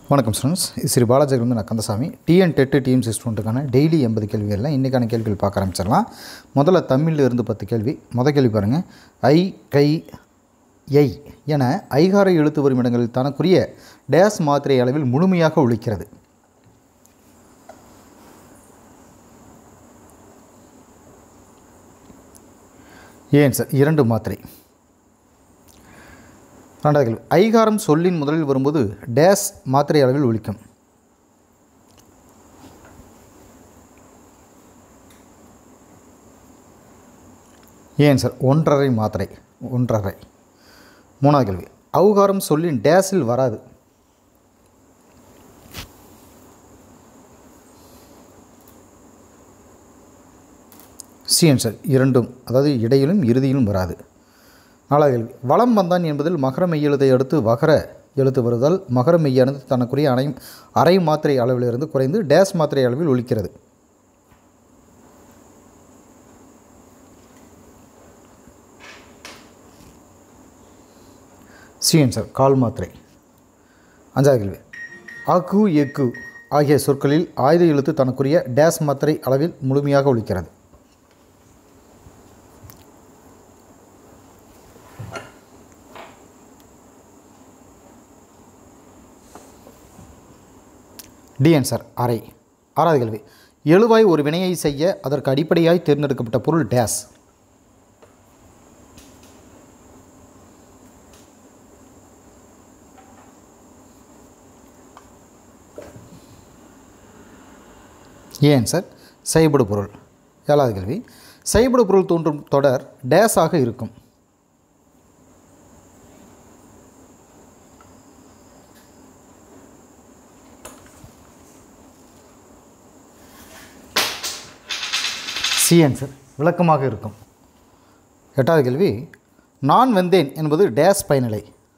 வணக்கம் ஸ்டூடெண்ட்ஸ் இது ஸ்ரீ பாலாஜிலிருந்து நான் கந்தசாமி டிஎன் டெட்டு டிஎம்சி ஸ்டூடெண்ட்டுக்கான டெய்லி எண்பது கேள்விகளில் இன்றைக்கான கேள்விகள் பார்க்க ஆரம்பிச்சிடலாம் முதல்ல தமிழில் இருந்து பத்து கேள்வி முதல் கேள்வி பாருங்கள் ஐ கை ஐ என ஐகார எழுத்து வரும் இடங்களில் தனக்குரிய டேஸ் மாத்திரை அளவில் முழுமையாக ஒழிக்கிறது ஏன் சார் இரண்டு மாத்திரை ரெண்டாவது கேள்வி ஐகாரம் சொல்லின் முதலில் வரும்போது டேஸ் மாத்திரை அளவில் ஒழிக்கும் ஏன் சார் ஒன்றரை மாத்திரை ஒன்றரை மூணாவது கேள்வி ஔகாரம் சொல்லின் டேஸில் வராது சி ஆன்சர் இரண்டும் அதாவது இடையிலும் இறுதியிலும் வராது நாலாவது கேள்வி வளம் வந்தான் என்பதில் மகர மெய்யெழுத்தை அடுத்து வகர எழுத்து வருவதால் மகர மெய்யானது தனக்குரிய அணை அரை மாத்திரை அளவிலிருந்து குறைந்து டேஸ் மாத்திரை அளவில் ஒழிக்கிறது சி ஆன்சர் கால் மாத்திரை அஞ்சாவது கேள்வி அகு எக்கு ஆகிய சொற்களில் ஆயுத எழுத்து தனக்குரிய டேஸ் மாத்திரை அளவில் முழுமையாக ஒழிக்கிறது டி ஆன்சர் அறை ஆறாவது கேள்வி எழுவாய் ஒரு வினையை செய்ய அதற்கு அடிப்படையாய் தேர்ந்தெடுக்கப்பட்ட பொருள் டேஸ் ஏன் சார் செய்யப்படு பொருள் ஏழாவது கேள்வி செய்யப்படு பொருள் தோன்றும் தொடர் டேஸாக இருக்கும் சி ஆன்சர் விளக்கமாக இருக்கும் எட்டாவது கேள்வி நான் வெந்தேன் என்பது டேஸ் பயனிலை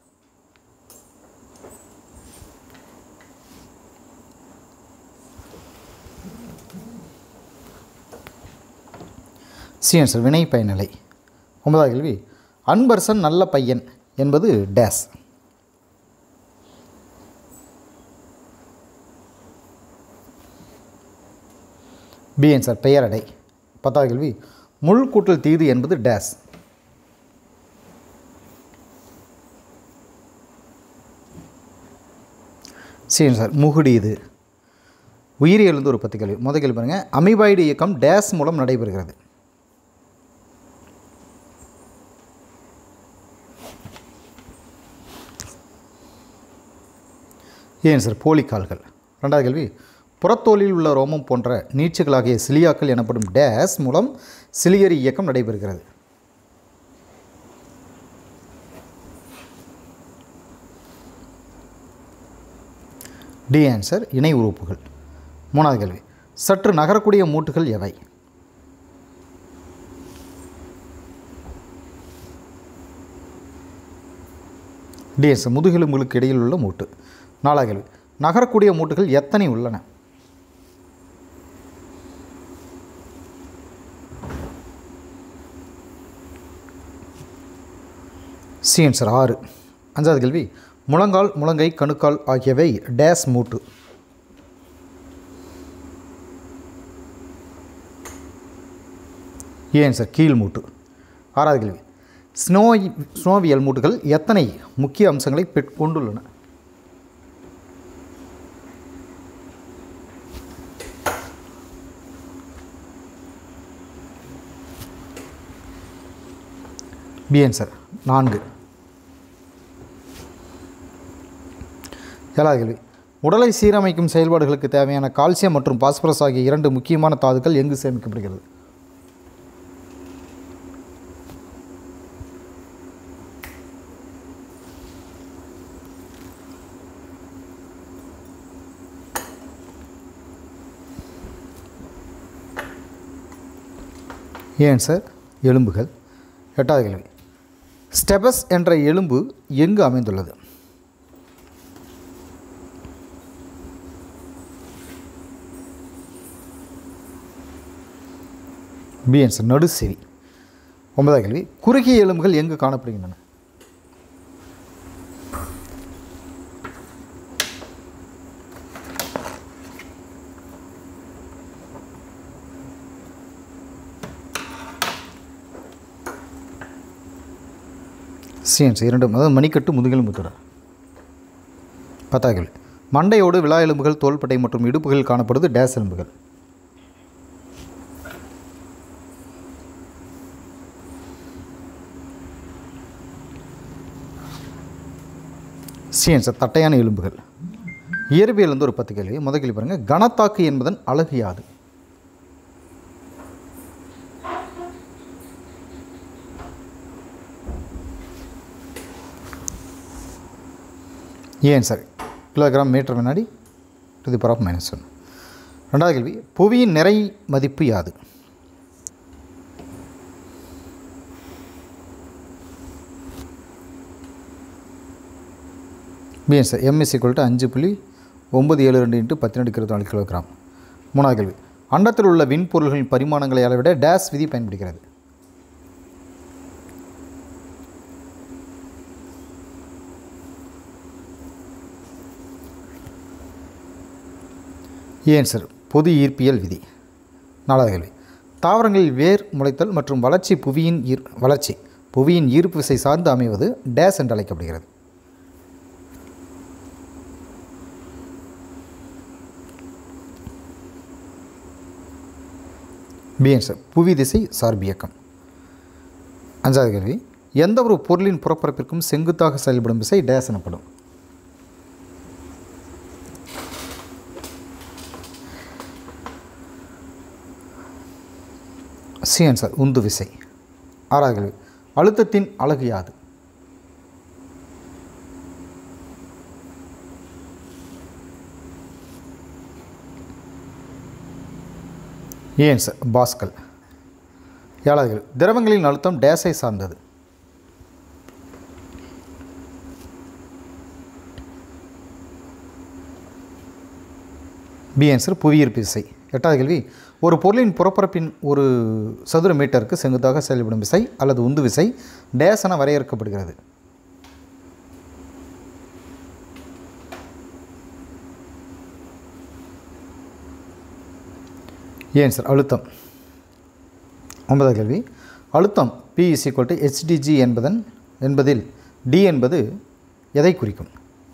சி ஆன்சர் வினை பயனிலை ஒன்பதாவது கேள்வி அன்பர்சன் நல்ல பையன் என்பது டேஸ் பி ஆன்சர் பெயரடை பத்தாவது கேள்வி முள் கூட்டல் தீது என்பது டேஸ் சரி சார் முகுடி இது உயிரியலிருந்து ஒரு பத்து கேள்வி முதல் கேள்வி பாருங்கள் அமிபாய்டு இயக்கம் டேஸ் மூலம் நடைபெறுகிறது ஏன் சார் போலிக்கால்கள் ரெண்டாவது கேள்வி புறத்தோலில் உள்ள ரோமம் போன்ற நீட்சிகளாகிய சிலியாக்கள் எனப்படும் டேஸ் மூலம் சிலியரி இயக்கம் நடைபெறுகிறது டி ஆன்சர் இணை உறுப்புகள் மூணாவது கேள்வி சற்று நகரக்கூடிய மூட்டுகள் எவை டி ஆன்சர் முதுகெலும்புகளுக்கு இடையில் உள்ள மூட்டு நாலாவது கேள்வி நகரக்கூடிய மூட்டுகள் எத்தனை உள்ளன சி ஆன்சர் ஆறு அஞ்சாவது கேள்வி முழங்கால் முழங்கை கணுக்கால் ஆகியவை டேஸ் மூட்டு ஏ ஆன்சர் கீழ் மூட்டு ஆறாவது கேள்வி ஸ்னோ ஸ்னோவியல் மூட்டுகள் எத்தனை முக்கிய அம்சங்களை பெற் கொண்டுள்ளன பி ஆன்சர் நான்கு ஏழாவது கேள்வி உடலை சீரமைக்கும் செயல்பாடுகளுக்கு தேவையான கால்சியம் மற்றும் பாஸ்பரஸ் ஆகிய இரண்டு முக்கியமான தாதுக்கள் எங்கு சேமிக்கப்படுகிறது ஏன் சார் எலும்புகள் எட்டாவது கேள்வி ஸ்டெபஸ் என்ற எலும்பு எங்கு அமைந்துள்ளது பி ஆன்சர் நடுசெவி ஒன்பதாவது கேள்வி குறுகிய எலும்புகள் எங்கு காணப்படுகின்றன சிஎன்ஸ் இரண்டும் அதாவது மணிக்கட்டு முதுகெலும்பு தொடர் பத்தாவது கேள்வி மண்டையோடு விழா எலும்புகள் தோள்பட்டை மற்றும் இடுப்புகள் காணப்படுவது டேஸ் எலும்புகள் சிஎன்ஸ் தட்டையான எலும்புகள் இயற்பியல் வந்து ஒரு பத்து கேள்வி முதல் கேள்வி பாருங்கள் கனத்தாக்கு என்பதன் அழகு யாது ஏன் சார் கிலோகிராம் மீட்டர் வினாடி to the power of minus one ரெண்டாவது கேள்வி புவியின் நிறை மதிப்பு யாது பிஎன் சார் எம்எஸ் ஈக்குவல் டு அஞ்சு புள்ளி ஒம்பது ஏழு ரெண்டு இன்ட்டு பத்தினெட்டு இருபத்தி நாலு கிலோகிராம் மூணாவது கேள்வி அண்டத்தில் உள்ள விண்பொருள்களின் பரிமாணங்களை அளவிட டேஸ் விதி பயன்படுகிறது ஏன் சார் பொது ஈர்ப்பியல் விதி நாலாவது கேள்வி தாவரங்களில் வேர் முளைத்தல் மற்றும் வளர்ச்சி புவியின் ஈர் வளர்ச்சி புவியின் ஈர்ப்பு விசை சார்ந்து அமைவது டேஸ் என்று அழைக்கப்படுகிறது பிஎன் சார் புவி திசை சார்பியக்கம் அஞ்சாவது கேள்வி எந்த ஒரு பொருளின் புறப்பரப்பிற்கும் செங்குத்தாக செயல்படும் விசை டேஸ் எனப்படும் சி ஆன்சர் உந்து விசை ஆறாவது கேள்வி அழுத்தத்தின் அழகு யாது ஏன் சார் பாஸ்கல் ஏழாவது கேள்வி திரவங்களின் அழுத்தம் டேஸை சார்ந்தது பி ஆன்சர் புவியீர்ப்பு விசை எட்டாவது கேள்வி ஒரு பொருளின் புறப்பரப்பின் ஒரு சதுர மீட்டருக்கு செங்குத்தாக செயல்படும் விசை அல்லது உந்து விசை டேஸ் என வரையறுக்கப்படுகிறது ஏன் சார் அழுத்தம் ஒன்பதாவது கேள்வி அழுத்தம் P is equal to HDG என்பதன் என்பதில் டி என்பது எதை குறிக்கும்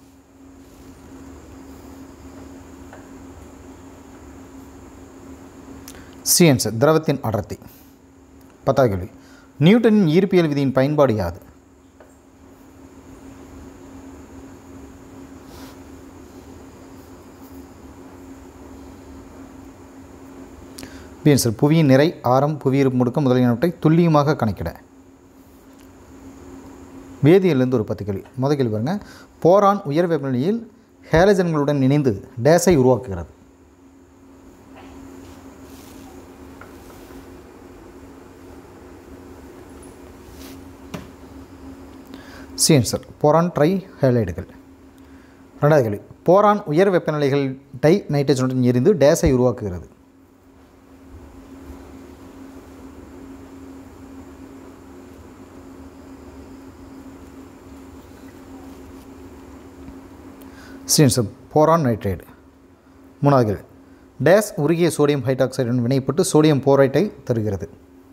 சி ஆன்சர் திரவத்தின் அடர்த்தி பத்தாவது கேள்வி நியூட்டனின் ஈர்ப்பியல் விதியின் பயன்பாடு யாது பி ஆன்சர் புவியின் நிறை ஆரம் புவியீர்ப்பு முடுக்கம் முதலியனவற்றை துல்லியமாக கணக்கிட வேதியிலிருந்து ஒரு பத்து கேள்வி முதல் கேள்வி பாருங்கள் போரான் உயர் வெப்பநிலையில் ஹேலஜன்களுடன் இணைந்து டேஸை உருவாக்குகிறது சி ஆன்சர் போரான் ட்ரை ஹேலைடுகள் ரெண்டாவது கேள்வி போரான் உயர் வெப்பநிலைகள் டை நைட்ரஜனுடன் எரிந்து டேஸை உருவாக்குகிறது சி ஆன்சர் போரான் நைட்ரைடு மூணாவது கேள்வி டேஸ் உருகிய சோடியம் ஹைட்ராக்சைடுடன் வினைப்பட்டு சோடியம் போரைட்டை தருகிறது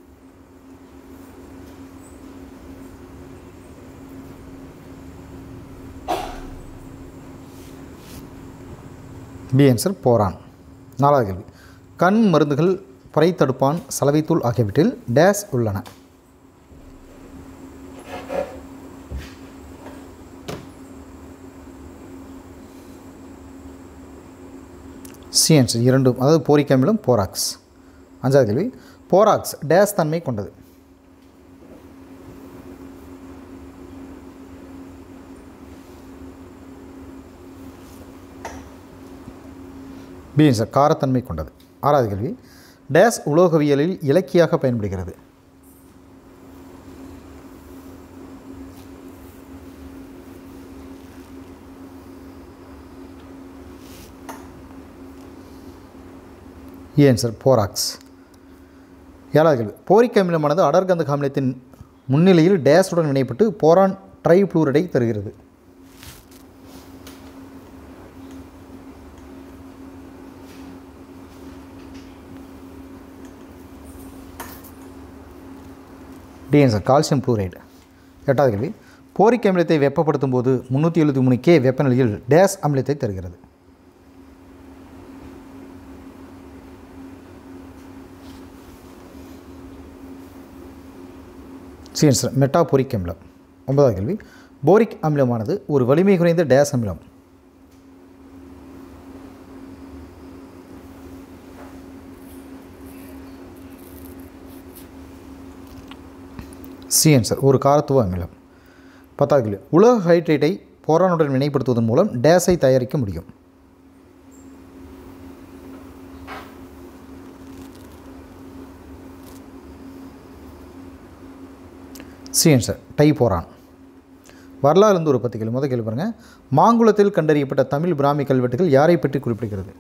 பி ஆன்சர் போரான் நாலாவது கேள்வி கண் மருந்துகள் புரை தடுப்பான் சலவைத்தூள் ஆகியவற்றில் டேஸ் உள்ளன சி ஆன்சர் இரண்டும் அதாவது போரிக் அமிலம் போராக்ஸ் அஞ்சாவது கேள்வி போராக்ஸ் டேஸ் தன்மை கொண்டது பி ஆன்சர் காரத்தன்மை கொண்டது ஆறாவது கேள்வி டேஸ் உலோகவியலில் இலக்கியாக பயன்படுகிறது ஏன் சார் போராக்ஸ் ஏழாவது கேள்வி போரிக் அமிலமானது அடர்கந்த அமிலத்தின் முன்னிலையில் டேஸுடன் இணைப்பட்டு போரான் ட்ரைப்ளூரைடை தருகிறது டி சார் கால்சியம் ப்ளூரைடு எட்டாவது கேள்வி போரிக் அமிலத்தை வெப்பப்படுத்தும் போது முந்நூற்றி எழுபத்தி மூணு கே வெப்பநிலையில் டேஸ் அமிலத்தை தருகிறது சீன்ஸ் மெட்டாபோரிக் அமிலம் ஒன்பதாவது கேள்வி போரிக் அமிலமானது ஒரு வலிமை குறைந்த டேஸ் அமிலம் சி ஆன்சர் ஒரு காரத்துவ அமிலம் பத்தாவது கேள்வி உலக ஹைட்ரேட்டை போரானுடன் வினைப்படுத்துவதன் மூலம் டேஸை தயாரிக்க முடியும் சி ஆன்சர் டை போரான் வரலாறு இருந்து ஒரு பத்து கேள்வி முதல் கேள்வி பாருங்கள் மாங்குளத்தில் கண்டறியப்பட்ட தமிழ் பிராமி கல்வெட்டுகள் யாரை பற்றி குறிப்பிடுகிறது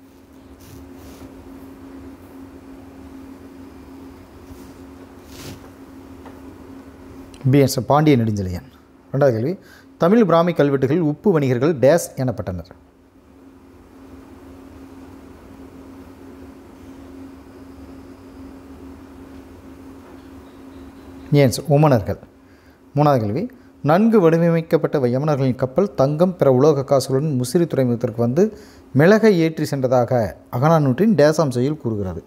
பி ஆன்சர் பாண்டிய நெடுஞ்செழியன் ரெண்டாவது கேள்வி தமிழ் பிராமி கல்வெட்டுகளில் உப்பு வணிகர்கள் டேஸ் எனப்பட்டனர் ஏன்ஸ் உமனர்கள் மூணாவது கேள்வி நன்கு வடிவமைக்கப்பட்ட யமனர்களின் கப்பல் தங்கம் பிற உலோக காசுகளுடன் முசிறி துறைமுகத்திற்கு வந்து மிளகை ஏற்றி சென்றதாக அகனானூற்றின் டேசாம் செயல் கூறுகிறது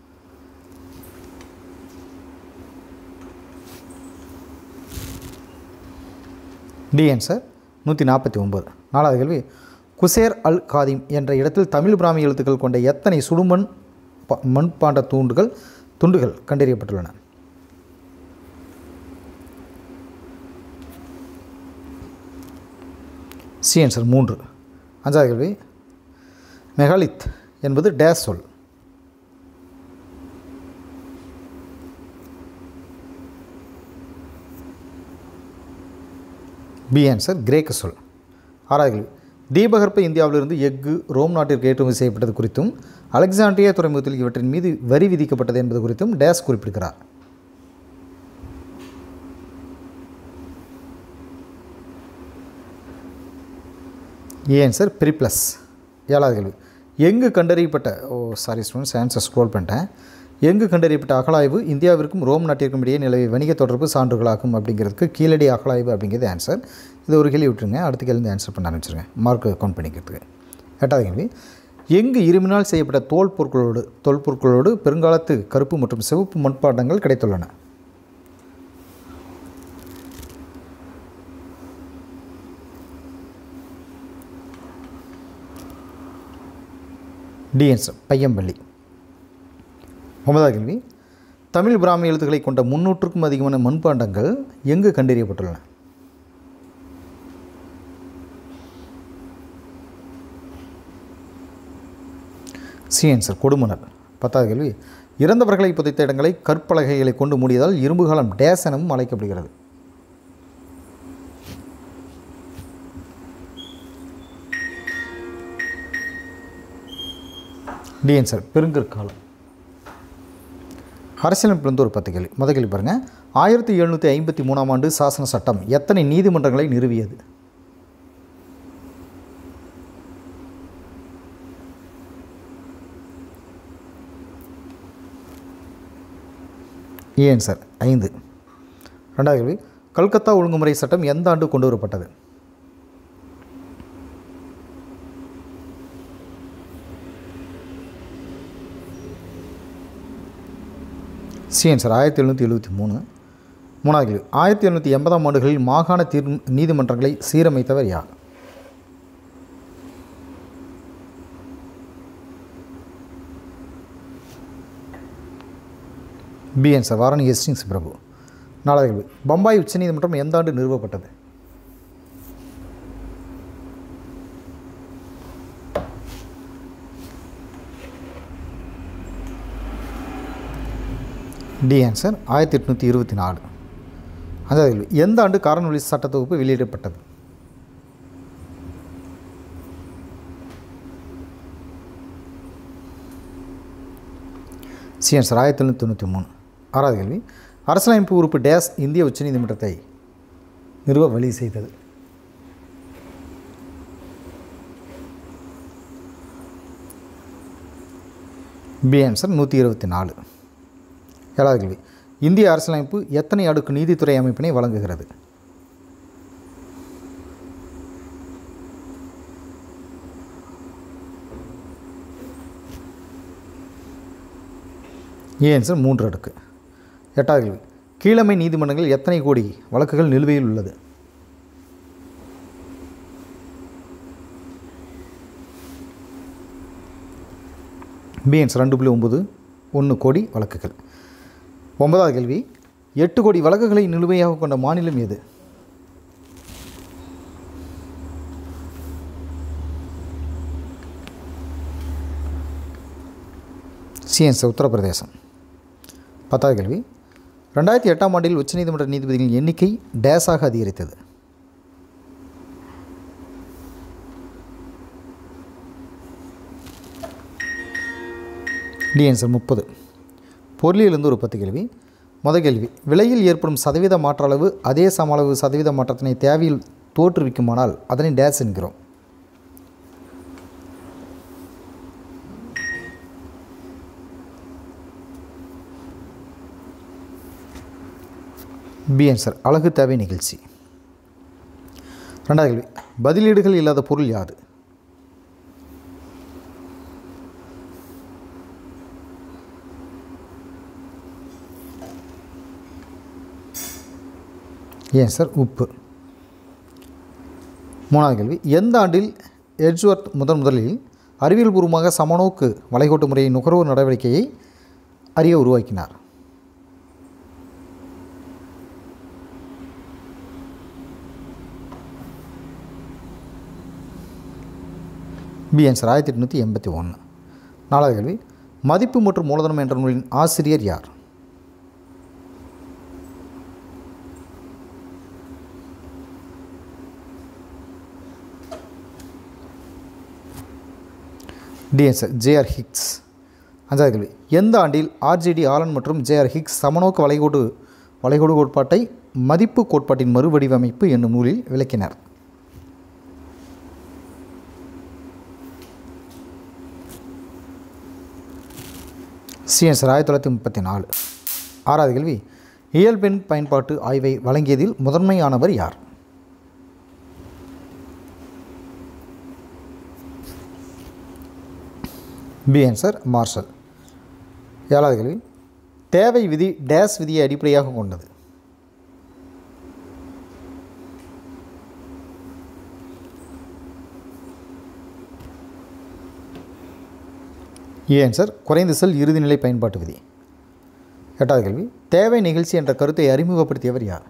டி ஆன்சர் நூற்றி நாற்பத்தி ஒம்பது நாலாவது கேள்வி குசேர் அல் காதிம் என்ற இடத்தில் தமிழ் பிராமி எழுத்துக்கள் கொண்ட எத்தனை சுடுமண் ப- மண்பாண்ட தூண்டுகள் துண்டுகள் கண்டறியப்பட்டுள்ளன சி ஆன்சர் மூன்று அஞ்சாவது கேள்வி மெகாலித் என்பது டேஸ் சொல் பி ஆன்சர் கிரேக்க சொல் ஆறாவது கேள்வி தீபகற்ப இந்தியாவிலிருந்து எஃகு ரோம் நாட்டிற்கு ஏற்றுமதி செய்யப்பட்டது குறித்தும் அலெக்சாண்ட்ரியா துறைமுகத்தில் இவற்றின் மீது வரி விதிக்கப்பட்டது என்பது குறித்தும் டேஸ் குறிப்பிடுகிறார் ஏ ஆன்சர் பிரிப்ளஸ் ஏழாவது கேள்வி எங்கு கண்டறியப்பட்ட oh sorry students answer scroll பண்ணிட்டேன் எங்கு கண்டறியப்பட்ட அகழாய்வு இந்தியாவிற்கும் ரோம் நாட்டிற்கும் இடையே நிலவிய வணிக தொடர்பு சான்றுகளாகும் அப்படிங்கிறதுக்கு கீழடி அகழாய்வு அப்படிங்கிறது ஆன்சர் இது ஒரு கேள்வி விட்டுருங்க அடுத்த கேள்வி ஆன்சர் பண்ண ஆரம்பிச்சிருங்க மார்க் கவுண்ட் பண்ணிக்கிறதுக்கு எட்டாவது கேள்வி எங்கு இரும்பினால் செய்யப்பட்ட தோல் பொருட்களோடு தோல் பொருட்களோடு பெருங்காலத்து கருப்பு மற்றும் சிவப்பு மண்பாண்டங்கள் கிடைத்துள்ளன டிஎன்ஸ் பையம்பள்ளி ஒன்பதாவது கேள்வி தமிழ் பிராமி எழுத்துக்களை கொண்ட முன்னூற்றுக்கும் அதிகமான மண்பாண்டங்கள் எங்கு கண்டறியப்பட்டுள்ளன சி ஆன்சர் கொடுமணல் பத்தாவது கேள்வி இறந்தவர்களை புதைத்த இடங்களை கற்பலகைகளை கொண்டு மூடியதால் இரும்பு காலம் டேஸ் எனவும் அழைக்கப்படுகிறது டி ஆன்சர் பெருங்கற்காலம் அரசியலமைப்பிலிருந்து ஒரு பத்து கேள்வி முதல் கேள்வி பாருங்கள் ஆயிரத்தி எழுநூற்றி ஐம்பத்தி மூணாம் ஆண்டு சாசன சட்டம் எத்தனை நீதிமன்றங்களை நிறுவியது ஏன் சார் ஐந்து ரெண்டாவது கேள்வி கல்கத்தா ஒழுங்குமுறை சட்டம் எந்த ஆண்டு கொண்டு வரப்பட்டது சிஎன் சார் ஆயிரத்தி எழுநூற்றி எழுபத்தி மூணு மூணாவது கேள்வி ஆயிரத்தி எழுநூற்றி எண்பதாம் ஆண்டுகளில் மாகாண தீர் நீதிமன்றங்களை சீரமைத்தவர் யார் பிஎன் சார் வாரணி ஹெஸ்டிங்ஸ் பிரபு நாலாவது கேள்வி பம்பாய் உச்சநீதிமன்றம் எந்த ஆண்டு நிறுவப்பட்டது டி ஆன்சர் ஆயிரத்தி எட்நூற்றி இருபத்தி நாலு அஞ்சாவது கேள்வி எந்த ஆண்டு காரநொழி சட்ட தொகுப்பு வெளியிடப்பட்டது சி ஆன்சர் ஆயிரத்தி தொள்ளாயிரத்தி தொண்ணூற்றி மூணு ஆறாவது கேள்வி அரசியலமைப்பு உறுப்பு டேஸ் இந்திய உச்சநீதிமன்றத்தை நிறுவ வழி செய்தது பி ஆன்சர் நூற்றி இருபத்தி நாலு ஏழாவது கேள்வி இந்திய அரசியலமைப்பு எத்தனை அடுக்கு நீதித்துறை அமைப்பினை வழங்குகிறது ஏ ஆன்சர் மூன்று அடுக்கு எட்டாவது கேள்வி கீழமை நீதிமன்றங்கள் எத்தனை கோடி வழக்குகள் நிலுவையில் உள்ளது பி ஆன்சர் ரெண்டு புள்ளி ஒம்பது ஒன்று கோடி வழக்குகள் ஒன்பதாவது கேள்வி எட்டு கோடி வழக்குகளை நிலுவையாக கொண்ட மாநிலம் எது சிஎன்ஸ் உத்தரப்பிரதேசம் பத்தாவது கேள்வி ரெண்டாயிரத்தி எட்டாம் ஆண்டில் உச்சநீதிமன்ற நீதிபதிகளின் எண்ணிக்கை டேஸாக அதிகரித்தது டி ஆன்சர் முப்பது பொருளிலிருந்து ஒரு பத்து கேள்வி முத கேள்வி விலையில் ஏற்படும் சதவீத மாற்ற அளவு அதே சம அளவு சதவீத மாற்றத்தினை தேவையில் தோற்றுவிக்குமானால் அதனை டேஸ் என்கிறோம் பி ஆன்சர் அழகு தேவை நிகழ்ச்சி ரெண்டாவது கேள்வி பதிலீடுகள் இல்லாத பொருள் யாது ஏன் சார் உப்பு மூணாவது கேள்வி எந்த ஆண்டில் எட்ஜ்வர்த் முதன் முதலில் அறிவியல் பூர்வமாக சமநோக்கு வளைகோட்டு முறையை நுகர்வோர் நடவடிக்கையை அறிய உருவாக்கினார் பி ஆன்சர் ஆயிரத்தி எட்நூற்றி எண்பத்தி ஒன்று நாலாவது கேள்வி மதிப்பு மற்றும் மூலதனம் என்ற நூலின் ஆசிரியர் யார் டிஎன்சர் ஜேஆர் ஹிக்ஸ் அஞ்சாவது கேள்வி எந்த ஆண்டில் ஆர்ஜிடி ஆலன் மற்றும் ஜேஆர் ஹிக்ஸ் சமநோக்கு வளைகோடு வளைகோடு கோட்பாட்டை மதிப்பு கோட்பாட்டின் மறுவடிவமைப்பு என்னும் நூலில் விளக்கினர் சிஎன்சர் ஆயிரத்தி தொள்ளாயிரத்தி முப்பத்தி நாலு ஆறாவது கேள்வி இயல்பெண் பயன்பாட்டு ஆய்வை வழங்கியதில் முதன்மையானவர் யார் பி ஆன்சர் மார்ஷல் ஏழாவது கேள்வி தேவை விதி டேஸ் விதியை அடிப்படையாக கொண்டது ஏ ஆன்சர் குறைந்த செல் இறுதிநிலை பயன்பாட்டு விதி எட்டாவது கேள்வி தேவை நிகழ்ச்சி என்ற கருத்தை அறிமுகப்படுத்தியவர் யார்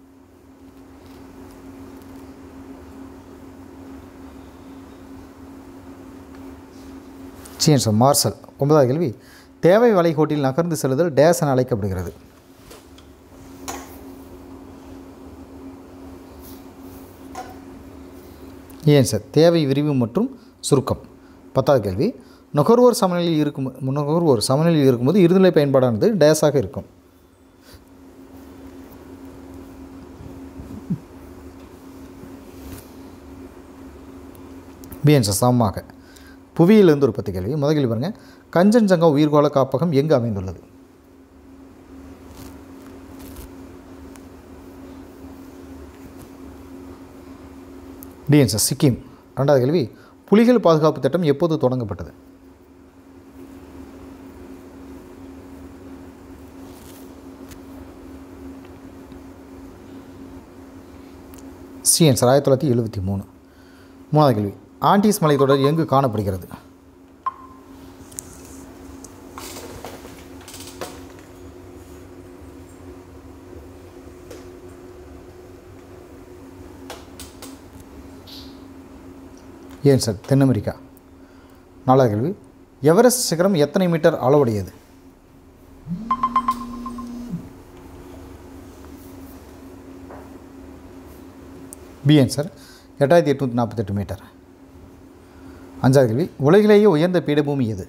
சி ஆன்சர் மார்சல் ஒன்பதாவது கேள்வி தேவை வளைகோட்டில் நகர்ந்து செல்லுதல் டேஸ் என அழைக்கப்படுகிறது ஏன் சார் தேவை விரிவு மற்றும் சுருக்கம் பத்தாவது கேள்வி நுகர்வோர் சமநிலையில் இருக்கும் நுகர்வோர் சமநிலையில் இருக்கும்போது இருநிலை பயன்பாடானது டேஸாக இருக்கும் பிஎன்சர் சமமாக புவியிலிருந்து ஒரு பத்து கேள்வி முதல் கேள்வி பாருங்கள் கஞ்சன்ஜங்கா உயிர்கோள காப்பகம் எங்கு அமைந்துள்ளது டிஎன்சர் சிக்கிம் ரெண்டாவது கேள்வி புலிகள் பாதுகாப்பு திட்டம் எப்போது தொடங்கப்பட்டது சிஎன்சர் ஆயிரத்தி தொள்ளாயிரத்தி எழுபத்தி மூணு மூணாவது கேள்வி ஆண்டிஸ் மலைத்தொடர் எங்கு காணப்படுகிறது ஏன் சார் தென் அமெரிக்கா நாலாவது கேள்வி எவரெஸ்ட் சிகரம் எத்தனை மீட்டர் அளவுடையது பி ஆன்சர் எட்டாயிரத்தி எட்நூற்றி நாற்பத்தெட்டு மீட்டர் அஞ்சாவது கேள்வி உலகிலேயே உயர்ந்த பீடபூமி எது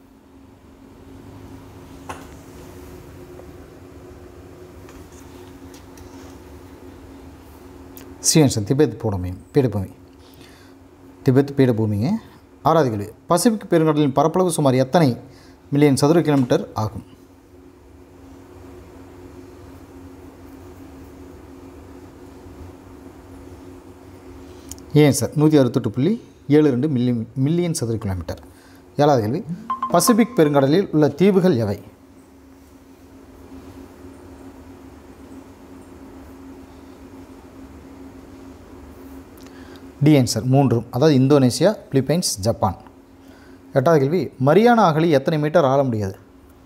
சி ஆன்சர் திபெத் பூடமி பீடபூமி திபெத் பீடபூமிங்க ஆறாவது கேள்வி பசிபிக் பெருங்கடலின் பரப்பளவு சுமார் எத்தனை மில்லியன் சதுர கிலோமீட்டர் ஆகும் ஏன் சார் நூற்றி அறுபத்தெட்டு புள்ளி ஏழு ரெண்டு மில்லி மில்லியன் சதுர கிலோமீட்டர் ஏழாவது கேள்வி பசிபிக் பெருங்கடலில் உள்ள தீவுகள் எவை டி ஆன்சர் மூன்றும் அதாவது இந்தோனேசியா பிலிப்பைன்ஸ் ஜப்பான் எட்டாவது கேள்வி மரியானா அகழி எத்தனை மீட்டர் ஆழ முடியாது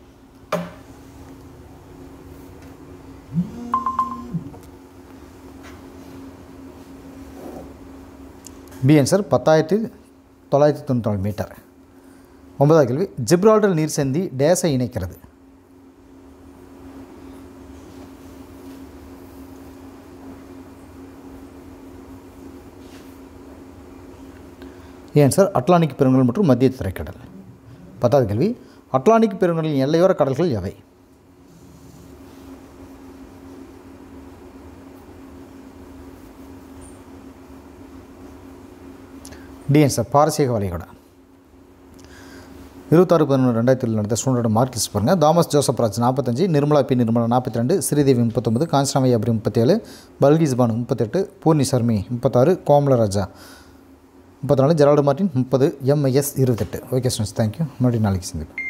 பி ஆன்சர் பத்தாயிரத்தி தொள்ளாயிரத்தி தொண்ணூற்றி நாலு மீட்டர் ஒன்பதாவது கேள்வி ஜிப்ரால்டர் நீர் சந்தி டேஸை இணைக்கிறது ஏன் சார் அட்லாண்டிக் பெருங்கடல் மற்றும் மத்திய திரைக்கடல் பத்தாவது கேள்வி அட்லாண்டிக் பெருங்கடலின் எல்லையோர கடல்கள் எவை டிஎன் சார் பாரசீக வளைகுடா இருபத்தாறு பதினொன்று ரெண்டாயிரத்தில் நடந்த ஸ்டூடெண்ட் மார்க் லிஸ்ட் பாருங்கள் தாமஸ் ஜோசப் ராஜ் நாற்பத்தஞ்சு நிர்மலா பி நிர்மலா நாற்பத்தி ரெண்டு ஸ்ரீதேவி முப்பத்தொம்பது காஞ்சனாமை அப்ரி முப்பத்தேழு பல்கிஸ் பானு முப்பத்தெட்டு பூர்ணி சர்மி முப்பத்தாறு கோமலராஜா முப்பத்தி நாலு ஜெரால்டு மார்ட்டின் முப்பது எம்ஐஎஸ் இருபத்தெட்டு ஓகே ஸ்டூடெண்ட்ஸ் தேங்க்யூ மறுபடியும் நாளைக்கு சந்திப்போம்